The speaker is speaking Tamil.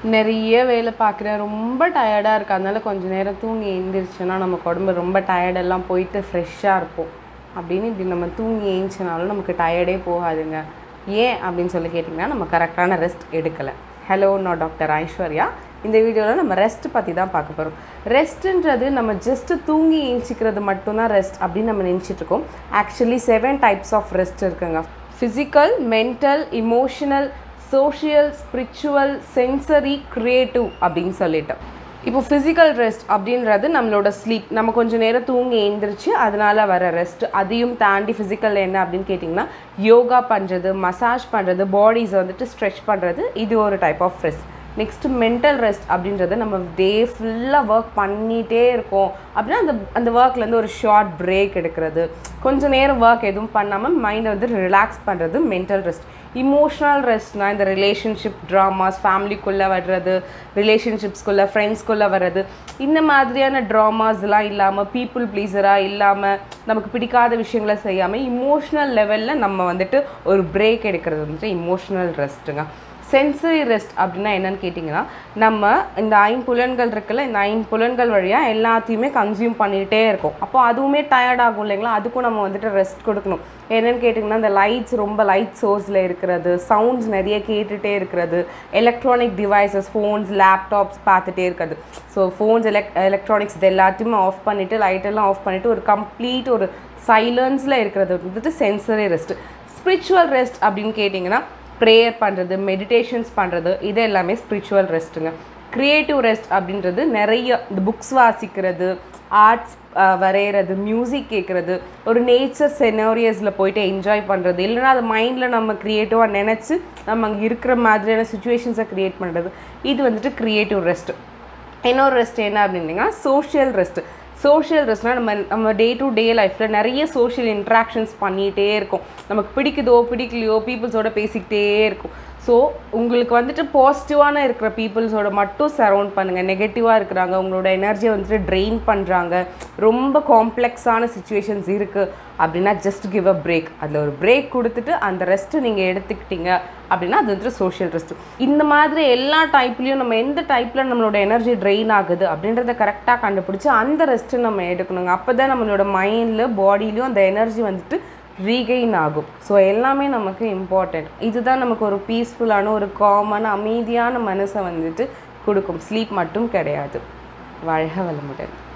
நிறைய வேலை பார்க்குறேன் ரொம்ப டயர்டாக இருக்கு அதனால கொஞ்ச நேரம் தூங்கி எழுந்திரிச்சோன்னா நமக்கு உடம்பு ரொம்ப டயர்டெல்லாம் போயிட்டு ஃப்ரெஷ்ஷாக இருப்போம் அப்படின்னு இப்படி நம்ம தூங்கி ஏஞ்சினாலும் நமக்கு டயர்டே போகாதுங்க ஏன் அப்படின்னு சொல்லி கேட்டிங்கன்னா நம்ம கரெக்டான ரெஸ்ட் எடுக்கலை ஹலோ நான் டாக்டர் ஐஸ்வர்யா இந்த வீடியோவில் நம்ம ரெஸ்ட் பற்றி தான் பார்க்க போகிறோம் ரெஸ்ட்டுன்றது நம்ம ஜஸ்ட்டு தூங்கி ஏஞ்சிக்கிறது மட்டும்தான் ரெஸ்ட் அப்படின்னு நம்ம நினச்சிட்டு இருக்கோம் actually seven types of rest இருக்குங்க physical mental emotional social spiritual sensory creative அப்படின்னு சொல்லிட்டு இப்போ ஃபிசிக்கல் ரெஸ்ட் அப்படின்றது நம்மளோட ஸ்லீப் நம்ம கொஞ்சம் நேரம் தூங்கி எழுந்திரிச்சு அதனால வர ரெஸ்ட் அதையும் தாண்டி ஃபிசிக்கல் என்ன அப்படின்னு கேட்டிங்கன்னா யோகா பண்ணுறது மசாஜ் பண்ணுறது பாடிஸை வந்துட்டு ஸ்ட்ரெச் பண்ணுறது இது ஒரு type of rest next mental rest அப்படின்றது நம்ம டே ஃபுல்லாக ஒர்க் பண்ணிகிட்டே இருக்கோம் அப்படின்னா அந்த அந்த ஒர்க்லேருந்து ஒரு ஷார்ட் பிரேக் எடுக்கிறது கொஞ்சம் நேரம் ஒர்க் எதுவும் பண்ணாமல் மைண்டை வந்து ரிலாக்ஸ் பண்ணுறது மென்டல் ரெஸ்ட் இமோஷ்னல் ரெஸ்ட்னா இந்த ரிலேஷன்ஷிப் ட்ராமாஸ் ஃபேமிலிக்குள்ளே வர்றது ரிலேஷன்ஷிப்ஸ்குள்ளே ஃப்ரெண்ட்ஸ்குள்ளே வர்றது இந்த மாதிரியான ட்ராமாஸ்லாம் இல்லாமல் பீப்புள் ப்ளீஸராக இல்லாமல் நமக்கு பிடிக்காத விஷயங்களை செய்யாமல் இமோஷ்னல் லெவலில் நம்ம வந்துட்டு ஒரு பிரேக் எடுக்கிறது வந்துட்டு இமோஷ்னல் ரெஸ்ட்டுங்க சென்சரி ரெஸ்ட் அப்படின்னா என்னன்னு கேட்டிங்கன்னா நம்ம இந்த ஐம்புலன்கள் இருக்குல்ல இந்த ஐம்புலன்கள் வழியாக எல்லாத்தையுமே கன்சியூம் பண்ணிகிட்டே இருக்கோம் அப்போ அதுவுமே டயர்ட் ஆகும் இல்லைங்களா அதுக்கும் நம்ம வந்துட்டு ரெஸ்ட் கொடுக்கணும் என்னன்னு கேட்டிங்கன்னா இந்த லைட்ஸ் ரொம்ப லைட் சோர்ஸில் இருக்கிறது சவுண்ட்ஸ் நிறைய கேட்டுகிட்டே இருக்கிறது எலக்ட்ரானிக் டிவைசஸ் ஃபோன்ஸ் லேப்டாப்ஸ் பார்த்துட்டே இருக்கிறது ஸோ ஃபோன்ஸ் எலக் எலக்ட்ரானிக்ஸ் இது எல்லாத்தையுமே ஆஃப் பண்ணிவிட்டு லைட்டெல்லாம் ஆஃப் பண்ணிவிட்டு ஒரு கம்ப்ளீட் ஒரு சைலன்ஸில் இருக்கிறது வந்துட்டு சென்சரி ரெஸ்ட் ஸ்பிரிச்சுவல் ரெஸ்ட் அப்படின்னு கேட்டிங்கன்னா ப்ரேயர் பண்ணுறது மெடிடேஷன்ஸ் பண்ணுறது இது எல்லாமே ஸ்பிரிச்சுவல் ரெஸ்ட்டுங்க க்ரியேட்டிவ் ரெஸ்ட் அப்படின்றது நிறைய இந்த புக்ஸ் வாசிக்கிறது ஆர்ட்ஸ் வரைகிறது மியூசிக் கேட்குறது ஒரு நேச்சர் செனோரியஸில் போயிட்டு என்ஜாய் பண்ணுறது இல்லைன்னா அது மைண்டில் நம்ம க்ரியேட்டிவாக நினச்சி நம்ம அங்கே இருக்கிற மாதிரியான சுச்சுவேஷன்ஸை க்ரியேட் பண்ணுறது இது வந்துட்டு க்ரியேட்டிவ் ரெஸ்ட்டு இன்னொரு ரெஸ்ட் என்ன அப்படின்னா சோஷியல் ரெஸ்ட்டு சோஷியல் ரெஸ்ட்னால் நம்ம நம்ம டே டு டே லைஃப்பில் நிறைய சோஷியல் இன்ட்ராக்ஷன்ஸ் பண்ணிகிட்டே இருக்கும் நமக்கு பிடிக்குதோ பிடிக்கலையோ பீப்புள்ஸோட பேசிக்கிட்டே இருக்கும் ஸோ உங்களுக்கு வந்துட்டு பாசிட்டிவான இருக்கிற பீப்புள்ஸோட மட்டும் சரௌண்ட் பண்ணுங்கள் நெகட்டிவாக இருக்கிறாங்க உங்களோட எனர்ஜியை வந்துட்டு ட்ரெயின் பண்ணுறாங்க ரொம்ப காம்ப்ளெக்ஸான சுச்சுவேஷன்ஸ் இருக்குது அப்படின்னா ஜஸ்ட் கிவ் அ பிரேக் அதில் ஒரு பிரேக் கொடுத்துட்டு அந்த ரெஸ்ட்டை நீங்கள் எடுத்துக்கிட்டீங்க அப்படின்னா அது வந்துட்டு சோஷியல் ரெஸ்ட்டு இந்த மாதிரி எல்லா டைப்லேயும் நம்ம எந்த டைப்பில் நம்மளோட எனர்ஜி ட்ரெயின் ஆகுது அப்படின்றத கரெக்டாக கண்டுபிடிச்சி அந்த ரெஸ்ட்டு நம்ம எடுக்கணுங்க அப்போ தான் நம்மளோட மைண்டில் பாடியிலையும் அந்த எனர்ஜி வந்துட்டு ரீகெயின் ஆகும் ஸோ எல்லாமே நமக்கு இம்பார்ட்டண்ட் இதுதான் நமக்கு ஒரு பீஸ்ஃபுல்லான ஒரு காமான அமைதியான மனசை வந்துட்டு கொடுக்கும் ஸ்லீப் மட்டும் கிடையாது வாழ்க வளமுடன்